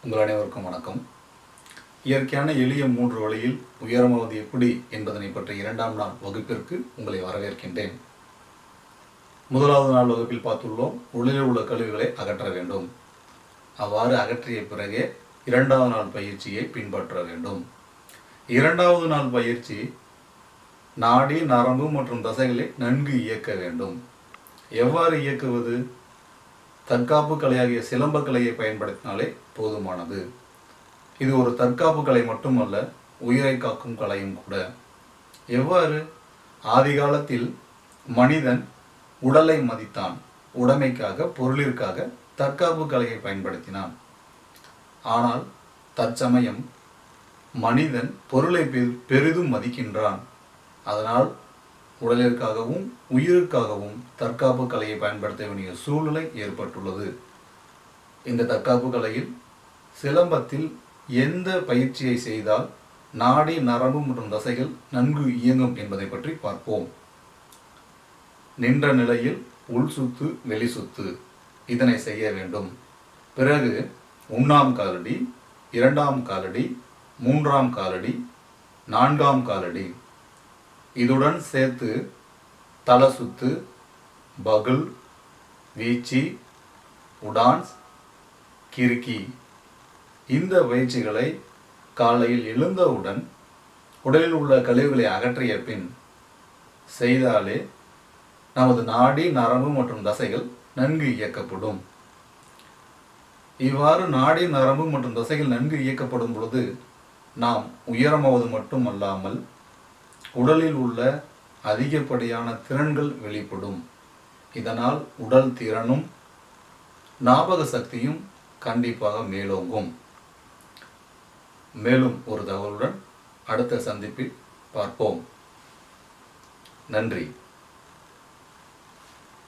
உங்கள் அனைவருக்கும் வணக்கம் இயற்கையான எளிய மூன்று வழியில் உயரமாவது எப்படி என்பதனை பற்றிய இரண்டாம் நாள் வகுப்பிற்கு உங்களை வரவேற்கின்றேன் முதலாவது நாள் வகுப்பில் பார்த்துள்ளோம் உடலில் உள்ள கழிவுகளை அகற்ற வேண்டும் அவ்வாறு அகற்றிய பிறகே இரண்டாவது நாள் பயிற்சியை பின்பற்ற வேண்டும் இரண்டாவது நாள் பயிற்சி நாடி நரம்பு மற்றும் தசைகளை நன்கு இயக்க வேண்டும் எவ்வாறு இயக்குவது தற்காப்பு கலையாகிய சிலம்ப கலையை பயன்படுத்தினாலே போதுமானது இது ஒரு தற்காப்பு கலை மட்டுமல்ல உயிரை காக்கும் கலையும் கூட எவ்வாறு ஆதி காலத்தில் மனிதன் உடலை மதித்தான் உடைமைக்காக பொருளிற்காக தற்காப்பு கலையை பயன்படுத்தினான் ஆனால் தற்சமயம் மனிதன் பொருளை பெ- பெரிதும் மதிக்கின்றான் அதனால் உடலிற்காகவும் உயிருக்காகவும் தற்காப்பு கலையை பயன்படுத்த வேண்டிய சூழ்நிலை ஏற்பட்டுள்ளது இந்த தற்காப்பு கலையில் சிலம்பத்தில் எந்த பயிற்சியை செய்தால் நாடி நரம்பு மற்றும் தசைகள் நன்கு இயங்கும் என்பதை பற்றி பார்ப்போம் நின்ற நிலையில் உள் சுத்து வெளி சுத்து இதனை செய்ய வேண்டும் பிறகு உண்ணாம் காலடி இரண்டாம் காலடி மூன்றாம் காலடி நான்காம் காலடி இதுடன் சேர்த்து தல சுத்து பகுல் வீச்சி உடான்ஸ் கிறுக்கி இந்த பயிற்சிகளை காலையில் எழுந்தவுடன் உடலில் உள்ள கழிவுகளை அகற்றிய பின் செய்தாலே நமது நாடி நரம்பு மற்றும் தசைகள் நன்கு இயக்கப்படும் இவ்வாறு நாடி நரம்பு மற்றும் தசைகள் நன்கு இயக்கப்படும் பொழுது நாம் உயரமாவது மட்டும் அல்லாமல் உடலில் உள்ள அதிகப்படியான திறன்கள் வெளிப்படும் இதனால் உடல் திறனும் ஞாபக சக்தியும் கண்டிப்பாக மேலோங்கும் மேலும் ஒரு தகவலுடன் அடுத்த சந்திப்பில் பார்ப்போம் நன்றி